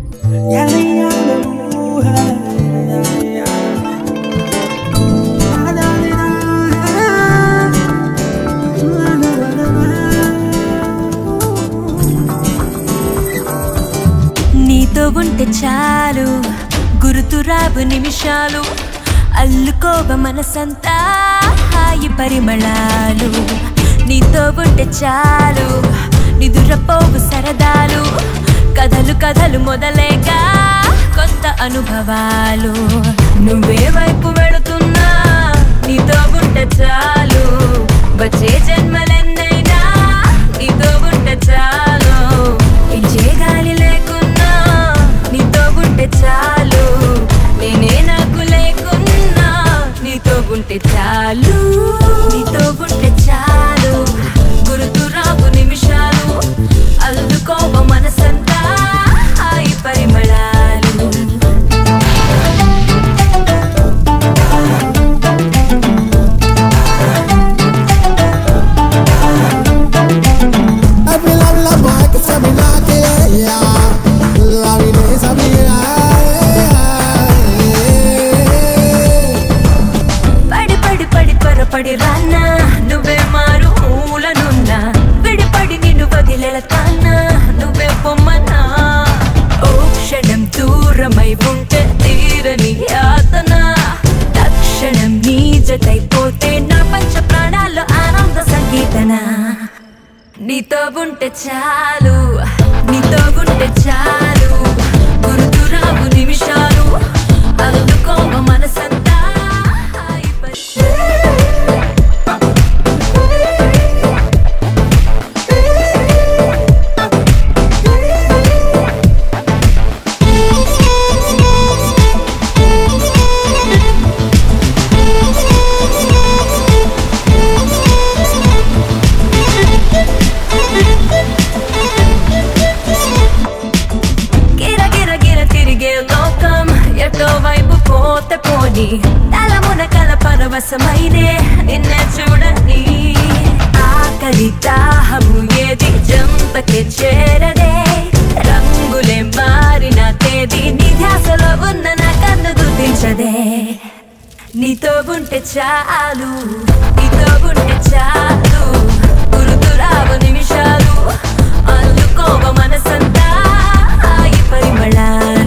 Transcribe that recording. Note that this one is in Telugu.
నీతో ఉంటే చాలు గుర్తురావు నిమిషాలు అల్లుకోవ మనసంతా హాయి పరిమళాలు నీతో ఉంటే చాలు నిదురపోవు సరదాలు కథలు కథలు మొదలేగా కొత్త అనుభవాలు నువ్వే వైపు వెళుతున్నా నీతో ఉంటే చాలు వచ్చే జన్మలెన్నైనా నీతో ఉంటే చాలు ఇచ్చే గాలి లేకున్నా నీతో ఉంటే చాలు నేనే నాకు లేకున్నా నీతో ఉంటే చాలు నీతో ఉంటే చాలు గుర్తురావు నిమిషాలు అల్లుకోవ మనసంతా హాయి పరిమళాలు Every love, love, boy, que se me la que La vida es a mí, పడి పడి పడి పరపడి రాన్నా నువ్వే మారు మూలనున్నా విడిపడి నిన్ను వదిలేతానా నువ్వే పొమ్మన్నా ఓ క్షణం దూరమై ఉంటే తీరని యాతన తక్షణం నీ జతైపోతే నా పంచ ప్రాణాల్లో ఆనంద సంగీతన నీతో ఉంటే చాలు నీతో ఉంటే చాలు గుర్తురావు నిమిషాలు అందుకోవ మనసంతా హాయి పరి- గిర గిర గిర తిరిగే లోకం ఎటో వైపు పోతే పోని తలమున కల పరవశమైనే నిన్నే చూడని ఆకలి దాహము ఏది జంపకే చేరదే రంగులే మారిన తేదీ నీ ధ్యాసలో ఉన్న నా కన్ను గుర్తించదే నీతో ఉంటే చాలు నీతో ఉంటే చాలు గుర్తురావు నిమిషాలు అందుకోవ మనసంతా హాయి పరిమళాలు